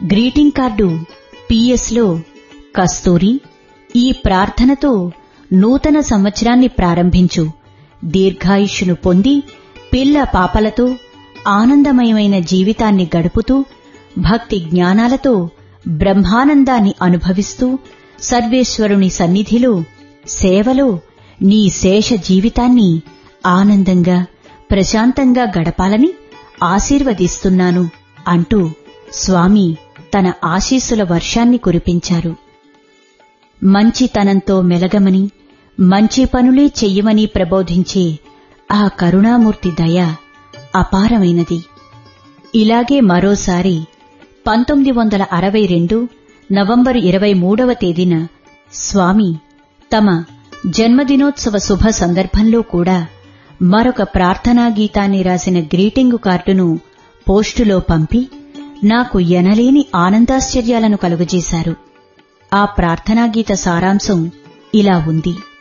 greeting card పిఎస్లో కస్తూరి ఈ ప్రార్థనతో నూతన సంవత్సరాన్ని ప్రారంభించు దీర్ఘాయుష్యును పొంది పిల్ల పాపలతో ఆనందమయమైన జీవితాన్ని గడుపుతూ భక్తి జ్ఞానాలతో బ్రహ్మానందాన్ని అనుభవిస్తూ సర్వేశ్వరుని సన్నిధిలో సేవలో నీ శేష జీవితాన్ని ఆనందంగా ప్రశాంతంగా గడపాలని ఆశీర్వదిస్తున్నాను అంటూ స్వామి తన ఆశీస్సుల వర్షాన్ని కురిపించారు మంచితనంతో మెలగమని మంచి పనులే చెయ్యమని ప్రబోధించే ఆ కరుణామూర్తి దయ అపారమైనది ఇలాగే మరోసారి పంతొమ్మిది వందల అరవై రెండు నవంబరు ఇరవై మూడవ తేదీన స్వామి తమ జన్మదినోత్సవ శుభ సందర్భంలో కూడా మరొక ప్రార్థనా గీతాన్ని రాసిన గ్రీటింగు కార్డును పోస్టులో పంపి నాకు ఎనలేని ఆనందాశ్చర్యాలను కలుగజేశారు ఆ ప్రార్థనా గీత సారాంశం ఇలా ఉంది